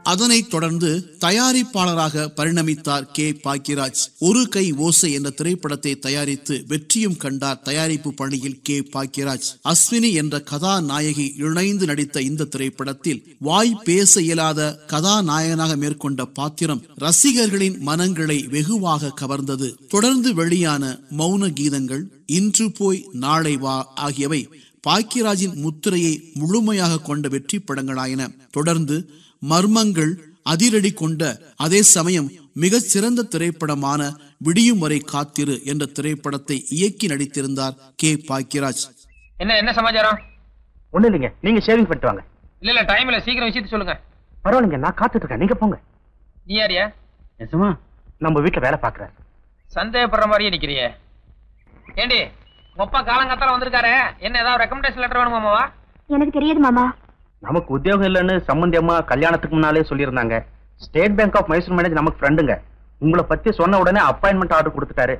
அதனைத் தொடர்ந்து தயாரிப்பாளராக பரிணமித்தார் கே பாக்கியராஜ் ஒரு கை ஓசை என்ற திரைப்படத்தை தயாரித்து வெற்றியும் கண்டார் தயாரிப்பு பணியில் கே பாக்கியராஜ் அஸ்வினி என்ற கதாநாயகி இணைந்து நடித்த இந்த திரைப்படத்தில் வாய் பேச இயலாத கதாநாயகனாக மேற்கொண்ட பாத்திரம் ரசிகர்களின் மனங்களை வெகுவாக கவர்ந்தது தொடர்ந்து வெளியான மௌன கீதங்கள் இன்று போய் நாளை வா ஆகியவை பாக்கியராஜின் முத்திரையை முழுமையாக கொண்ட வெற்றி படங்களாயின தொடர்ந்து மர்மங்கள் அதிரடி கொண்ட அதே சமயம் மிகச் சிறந்த திரைப்படமான விடியும் வரை காத்திரு என்ற திரைப்படத்தை இயக்கி நடித்திருந்தார் கே பாக்கியராஜ் என்ன என்ன சமாச்சாரம் ஒண்ணு இல்லைங்க நீங்க ஷேவிங் பண்ணிட்டு வாங்க இல்ல இல்ல டைம் இல்ல சீக்கிரம் விஷயத்த சொல்லுங்க பரவாயில்லைங்க நான் காத்துட்டு இருக்கேன் நீங்க போங்க நீ யாரியா நிஜமா நம்ம வீட்டுல வேலை பாக்குறாரு சந்தேகப்படுற மாதிரியே நிக்கிறியே ஏண்டி உங்க அப்பா காலங்காத்தால வந்திருக்காரு என்ன ஏதாவது ரெக்கமெண்டேஷன் லெட்டர் வேணுமாமாவா எனக்கு தெரியாது மாமா நமக்கு உத்தியோகம் இல்லைன்னு சம்பந்தியமா கல்யாணத்துக்கு முன்னாலே சொல்லியிருந்தாங்க State Bank of Mysore manage நமக்கு ஃப்ரெண்டுங்க உங்களை பத்தி சொன்ன உடனே அப்பாயின்மெண்ட் ஆர்டர் கொடுத்துட்டாரு